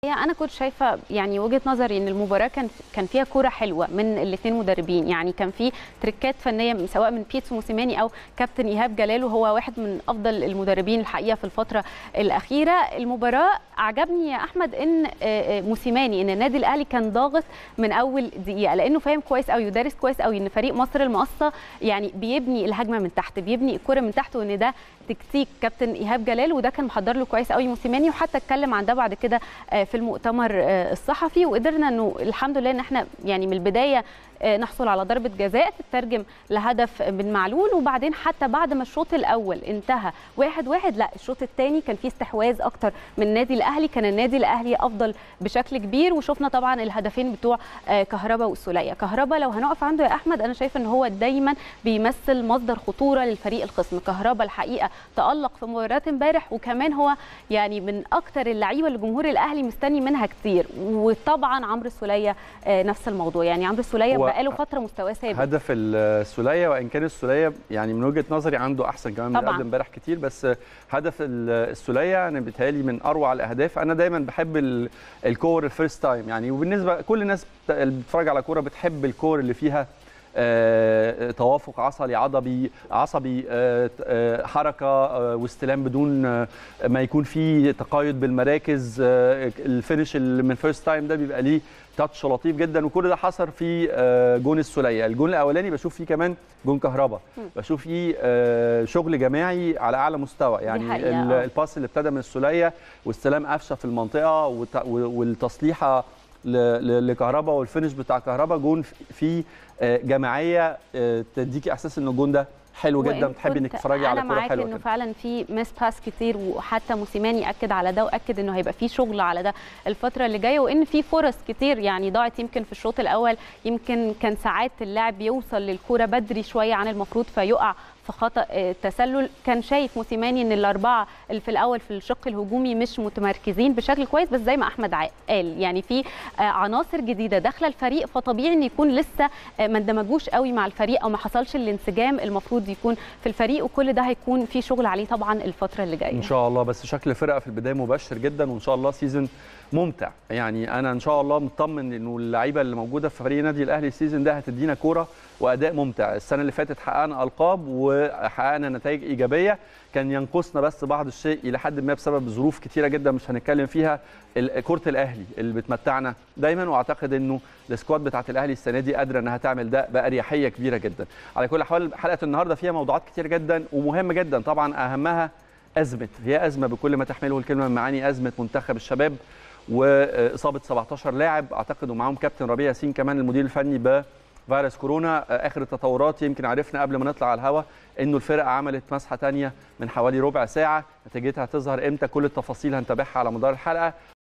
انا كنت شايفه يعني وجهه نظري ان المباراه كان كان فيها كوره حلوه من الاثنين مدربين يعني كان في تريكات فنيه سواء من بيتسو موسيماني او كابتن ايهاب جلال وهو واحد من افضل المدربين الحقيقه في الفتره الاخيره المباراه عجبني يا احمد ان موسيماني ان النادي الاهلي كان ضاغط من اول دقيقه لانه فاهم كويس قوي ودارس كويس قوي ان فريق مصر المقصه يعني بيبني الهجمه من تحت بيبني الكره من تحت وان ده تكتيك كابتن ايهاب جلال وده كان محضر له كويس قوي موسيماني وحتى اتكلم عن ده بعد كده في المؤتمر الصحفي وقدرنا انه الحمد لله ان احنا يعني من البدايه نحصل على ضربه جزاء تترجم لهدف من معلول وبعدين حتى بعد ما الشوط الاول انتهى واحد واحد لا الشوط الثاني كان فيه استحواذ اكتر من النادي الاهلي كان النادي الاهلي افضل بشكل كبير وشفنا طبعا الهدفين بتوع كهربا والسوليه كهربا لو هنقف عنده يا احمد انا شايفه ان هو دايما بيمثل مصدر خطوره للفريق الخصم كهربا الحقيقه تالق في مباراه امبارح وكمان هو يعني من اكتر اللعيبه اللي جمهور الاهلي مستني منها كتير وطبعا عمرو السوليه نفس الموضوع يعني عمرو السوليه بقاله فتره مستواه ثابت هدف السوليه وان كان السوليه يعني من وجهه نظري عنده احسن كمان من قبل امبارح كتير بس هدف السوليه انا بيتهيألي من اروع الاهداف انا دايما بحب الكور الفيرست تايم يعني وبالنسبه كل الناس اللي بتتفرج على كوره بتحب الكور اللي فيها آه، توافق عصبي عضبي عصبي آه، آه، حركه واستلام بدون ما يكون في تقايد بالمراكز الفينش اللي من فيرست تايم ده بيبقى ليه تاتش لطيف جدا وكل ده حصل في جون السوليه الجون الاولاني بشوف فيه كمان جون كهربا بشوف فيه شغل جماعي على اعلى مستوى يعني الباس اللي ابتدى من السوليه واستلام قفشه في المنطقه والتصليحه لكهربا والفينش بتاع كهربا جون فيه جماعيه تديكي احساس ان الجون ده حلو جدا تحبي انك تتفرجي على كوره حلوه انه فعلا في مس باس كتير وحتى موسيماني اكد على ده واكد انه هيبقى في شغل على ده الفتره اللي جايه وان في فرص كتير يعني ضاعت يمكن في الشوط الاول يمكن كان ساعات اللاعب يوصل للكوره بدري شويه عن المفروض فيقع في خطا تسلل كان شايف موسيماني ان الاربعه اللي في الاول في الشق الهجومي مش متمركزين بشكل كويس بس زي ما احمد قال يعني في عناصر جديده داخله الفريق فطبيعي ان يكون لسه ما اندمجوش قوي مع الفريق او ما حصلش الانسجام المفروض يكون في الفريق وكل ده هيكون في شغل عليه طبعا الفتره اللي جايه ان شاء الله بس شكل الفرقه في البدايه مبشر جدا وان شاء الله سيزون ممتع يعني انا ان شاء الله مطمن انه اللعيبه اللي موجوده في فريق النادي الاهلي السيزون ده هتدينا كوره واداء ممتع السنه اللي فاتت حققنا القاب وحققنا نتائج ايجابيه كان ينقصنا بس بعض الشيء الى حد ما بسبب ظروف كتيره جدا مش هنتكلم فيها كره الاهلي اللي بتمتعنا دايما واعتقد انه السكواد بتاعه الاهلي السنه دي قادره انها تعمل ده باريحيه كبيره جدا على كل احوال حلقه النهارده فيها موضوعات كتير جدا ومهمه جدا طبعا اهمها ازمه هي ازمه بكل ما تحمله الكلمه من معاني ازمه منتخب الشباب واصابه 17 لاعب اعتقد ومعاهم كابتن ربيع ياسين كمان المدير الفني بفيروس كورونا اخر التطورات يمكن عرفنا قبل ما نطلع على الهواء انه الفرقه عملت مسحه ثانيه من حوالي ربع ساعه نتيجتها هتظهر امتى كل التفاصيل هنتابعها على مدار الحلقه